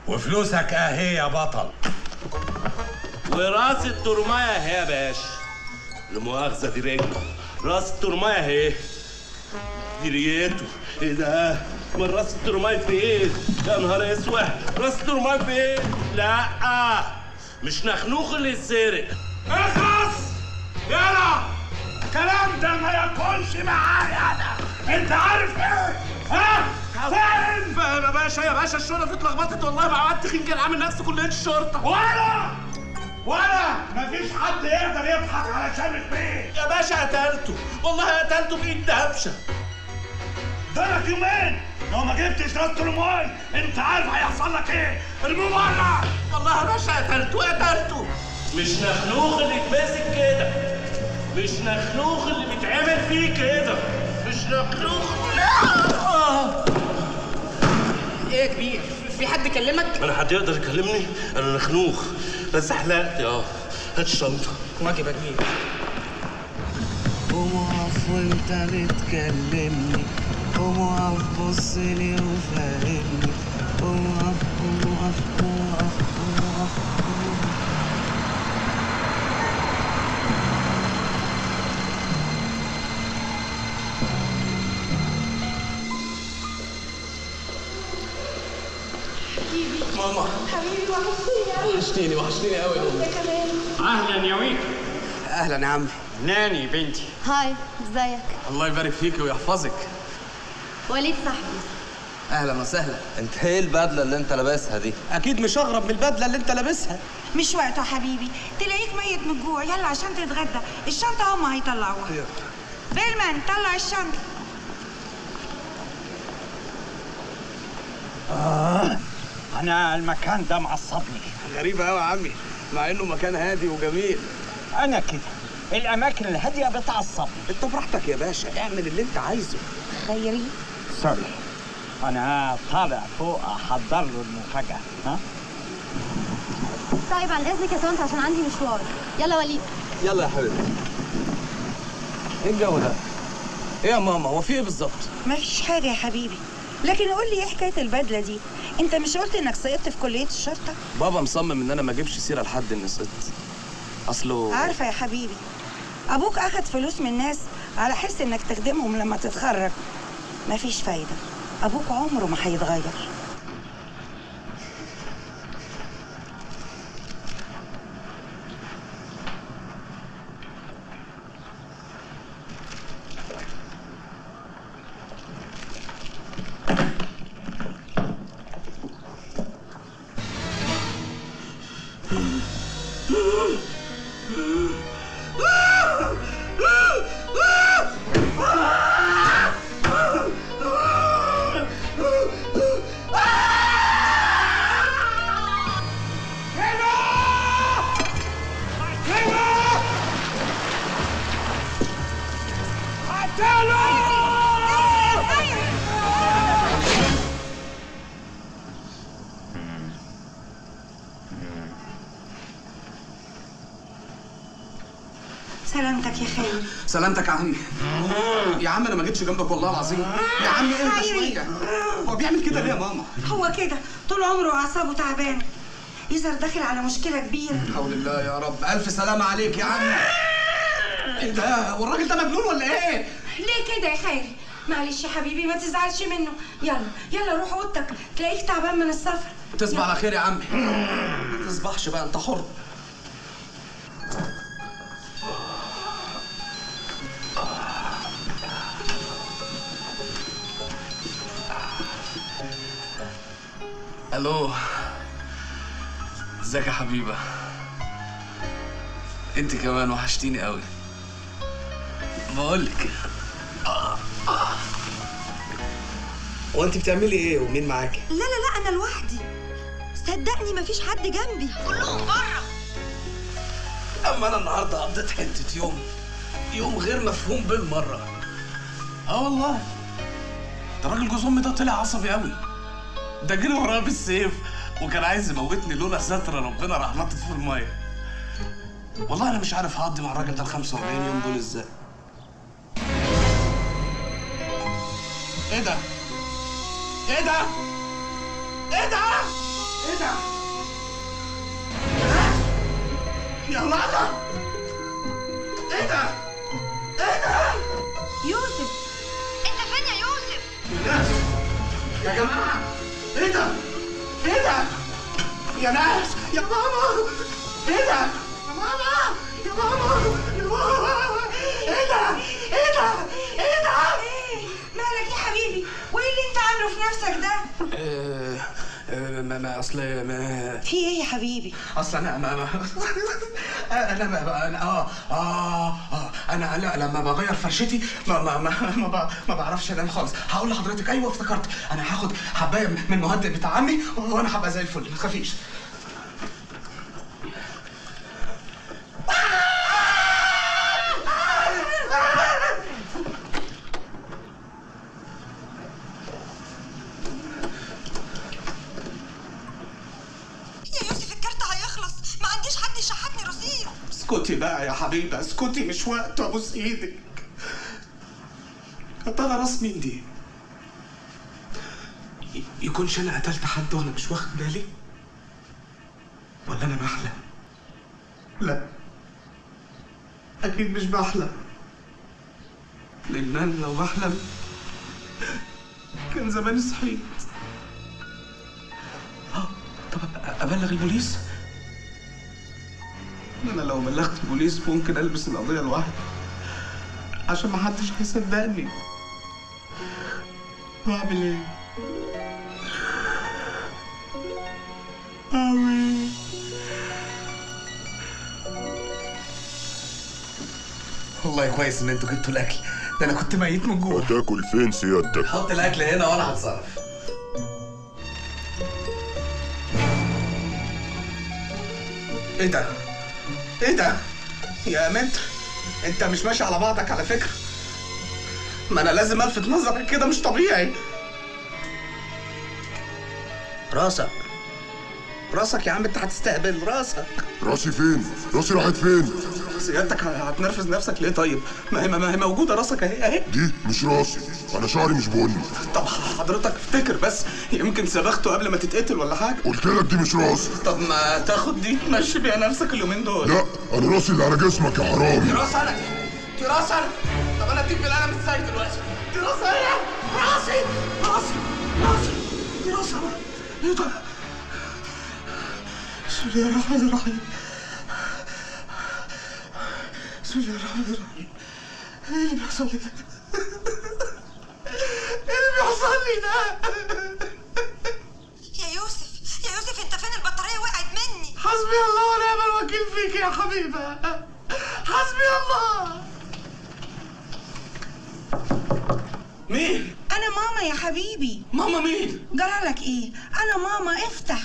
وفلوسك اهي يا بطل وراس الترمايه اهي يا باشا المؤاخذة دي رجل راس الترمايه اهي دي ريته ايه ده؟ من راس الترمايه فين؟ يا نهار اسود راس الترمايه فين؟ لا مش نخنوخ اللي يتسرق اخلص يلا الكلام ده ما ياكلش معايا انا انت عارف ايه ها فين يا باشا يا باشا الشرطة اتلخبطت والله مع واد تخين كان عامل نفسه كلية الشرطة ولا ولا مفيش حد يقدر يضحك على شامل بيه يا باشا قتلته والله قتلته بإيد دبشة ثلاث يومين لو ما جبتش راس الماي انت عارف هيحصل لك ايه ارموه بره والله يا باشا قتلته قتلته مش نخنوخ اللي يتمسك كده مش نخنوخ اللي بيتعمل فيه كده مش نخنوخ آه. ايه يا كبير في حد كلمك انا حد يقدر يكلمني انا نخنوخ بس حلقت اه هات الشنطه واجب يا كبير قوم اقف وانت بتكلمني قوم اقف بص لي وفهمني قوم اقف قوم اقف قوم اقف قوم اقف قوم اقف ماما حبيبي وحشتني قوي وحشتيني وحشتيني قوي يا انت امي كمان اهلا يا ويكي اهلا يا عمي ناني بنتي هاي ازيك الله يبارك فيك ويحفظك وليد صاحبي اهلا وسهلا انت ايه البدله اللي انت لابسها دي اكيد مش اغرب من البدله اللي انت لابسها مش وقته حبيبي تلاقيك ميت من الجوع يلا عشان تتغدى الشنطة هما هيطلعوها بيرمان طلع الشنطة انا المكان ده معصبني غريبه قوي يا عمي مع انه مكان هادي وجميل انا كده الاماكن الهاديه بتعصبني انت براحتك يا باشا اعمل اللي انت عايزه خيري سوري انا طالع فوق احضر له المفاجاه ها طيب عن اذنك يا طنط عشان عندي مشوار يلا وليد يلا يا حبيبي ايه الجو ده ايه يا ماما هو في ايه بالظبط مفيش حاجة يا حبيبي لكن قول لي ايه حكاية البدلة دي انت مش قلت انك سقطت في كلية الشرطة بابا مصمم ان انا ما اجيبش سيره لحد اني سقطت اصله عارفة يا حبيبي ابوك اخد فلوس من الناس على حس انك تخدمهم لما تتخرج مفيش فايدة ابوك عمره ما هيتغير سلامتك يا خير سلامتك يا عمي يا عم انا ما جيتش جنبك والله العظيم يا عمي اهدى خيري. شويه هو بيعمل كده ليه يا ماما هو كده طول عمره اعصابه تعبانه يظهر داخل على مشكله كبيره حول الله يا رب الف سلامه عليك يا عم ايه ده هو الراجل ده مجنون ولا ايه ليه كده يا خيري معلش يا حبيبي ما تزعلش منه يلا يلا روح اوضتك تلاقيك تعبان من السفر تصبح على خير يا عمي ما تصبحش بقى انت حر الو ازيك يا حبيبه انت كمان وحشتيني قوي بقولك هو انت بتعملي ايه ومين معاكي لا لا لا انا لوحدي صدقني مفيش حد جنبي كلهم بره اما انا النهارده قضيت حته يوم يوم غير مفهوم بالمره اه والله ده راجل جوز امي ده طلع عصبي قوي ده جري ورايا بالسيف وكان عايز يموتني لولا ستر ربنا راح نطت في الميه والله انا مش عارف هقضي مع الراجل ده ال 45 يوم دول ازاي ايه ده؟ ايه ده؟ ايه ده؟ ايه ده؟ يا لحظة ايه ده؟ ايه ده؟ يوسف انت فين يا يوسف ناس يا جماعة ايه ده؟ ايه ده؟ يا ناس يا ماما ايه ده؟ يا ماما يا ماما يا ماما ايه ده؟ ايه ده؟ ايه ده؟ ايه مالك يا حبيبي وايه اللي انت عامله في نفسك ده ما ما اصل ما في ايه يا حبيبي اصل انا ما ما انا ما انا اه اه اه انا لا لما بغير فرشتي ما ما ما ما, ب- ما بعرفش انام خالص هقول لحضرتك ايوه افتكرت انا هاخد حبايه من المهدئ بتاع عمي وانا هبقى زي الفل ما تخافيش يا يوسف الكارت هيخلص ما عنديش حد يشحتني رصيد اسكتي بقى يا حبيبه اسكتي مش وقت ابوس ايدك يا ترى راس مين دي؟ ي- يكونش انا قتلت حد وانا مش واخد بالي؟ ولا انا بحلم؟ لا اكيد مش بحلم لان انا لو بحلم كان زماني صحيت اه طب أ- ابلغ البوليس؟ انا لو بلغت البوليس ممكن البس القضيه لوحدي عشان محدش هيصدقني واعمل ايه اعمل ايه والله كويس ان انتوا جبتوا الاكل ده انا كنت ميت من جوه تاكل فين سيادتك حط الاكل هنا وانا هتصرف ايه ده ايه ده يا متر انت مش ماشي على بعضك على فكره ما انا لازم الفت نظرك كده مش طبيعي راسك راسك يا عم انت هتستقبل راسك راسي فين راسي راحت فين سيادتك هتنرفز نفسك ليه طيب ما هي ما هي موجوده راسك اهي اهي دي مش راسي انا شعري مش بني طب حضرتك افتكر بس يمكن سبخته قبل ما تتقتل ولا حاجه قلت لك دي مش راسي طب ما تاخد دي تمشي بيها نفسك اليومين دول لا انا راسي اللي على جسمك يا حرامي راس انا دي راس انا طب انا اديك بالقلم ازاي دلوقتي دي راس انا راسي راسي راسي دي راس انا ايه ده بسم الله الرحمن الرحيم بسم الله الرحمن الرحيم ايه اللي بيحصل لي ده ايه اللي بيحصل لي ده يا يوسف يا يوسف انت فين البطاريه وقعت مني حسبي الله ونعم الوكيل فيك يا حبيبه حسبي الله مين انا ماما يا حبيبي ماما مين جرالك ايه انا ماما افتح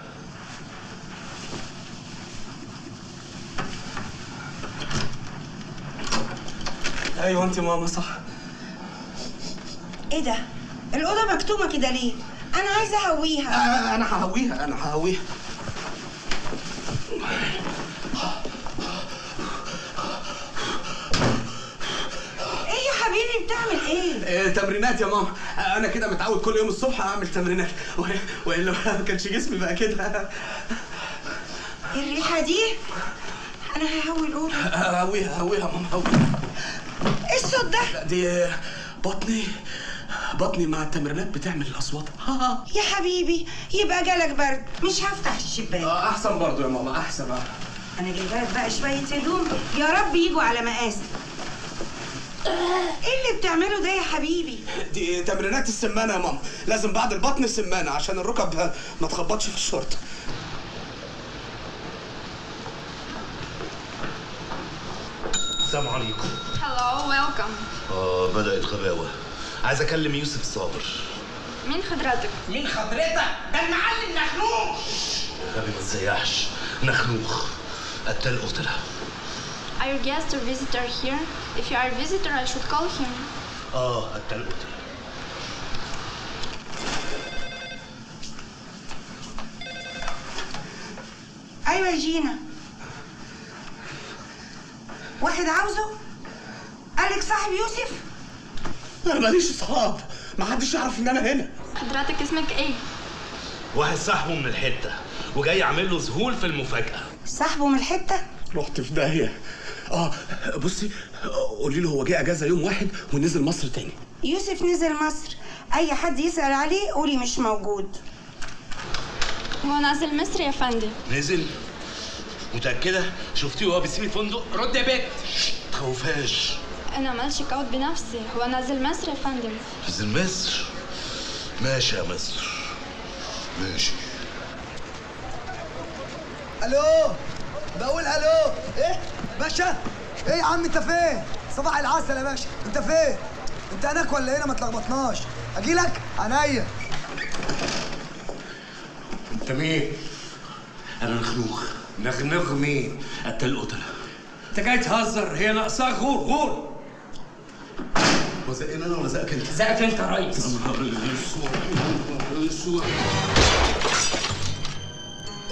ايوه انت ماما صح ايه ده الاوضه مكتومه كده ليه انا عايزه اهويها آه، انا ههويها انا ههويها ايه يا حبيبي بتعمل ايه إيه تمرينات يا ماما آه، انا كده متعود كل يوم الصبح اعمل تمرينات و- والا ما كانش جسمي بقى كده الريحه دي انا ههوي الاوضه ههويها ههويها يا ماما ههويها ايه الصوت ده لا، دي بطني بطني مع التمرينات بتعمل الاصوات ها يا حبيبي يبقى جالك برد مش هفتح الشباك آه، احسن برضو يا ماما احسن آه. انا جايبه لك بقى شويه هدوم يا رب يجوا على مقاسك ايه اللي بتعمله ده يا حبيبي دي تمرينات السمانه يا ماما لازم بعد البطن السمانه عشان الركب ما تخبطش في الشورت السلام عليكم هلو ويلكم اه بدأت غباوة عايز اكلم يوسف صابر مين حضرتك مين حضرتك ده المعلم نخلوق غبي ما تسيحش نخنوخ قتال قتلة Are you guest or visitor here? If you are a visitor, I should call him. اه قتال قتلة ايوه يا جينا واحد عاوزه قالك صاحب يوسف انا ماليش اصحاب ما حدش يعرف ان انا هنا حضرتك اسمك ايه؟ واحد صاحبه من الحته وجاي يعمل له ذهول في المفاجاه صاحبه من الحته رحت في داهيه اه بصي قولي له هو جه اجازه يوم واحد ونزل مصر تاني يوسف نزل مصر اي حد يسال عليه قولي مش موجود هو نازل مصر يا فندم نزل متاكده شفتيه وهو بيسيب الفندق رد يا بت تخوفاش انا عملت شيك اوت بنفسي هو نازل مصر يا فندم نزل مصر ماشي يا مصر ماشي الو بقول الو ايه باشا ايه يا عم انت فين صباح العسل يا باشا انت فين انت هناك ولا هنا ما تلخبطناش اجيلك عينيا انت مين؟ انا نخنوخ نخنخ مين؟ قتل قتله انت جاي تهزر هي ناقصاك غور غور هو زقني انا ولا زقك انت؟ زقك انت يا ريس نهار اسود نهار اسود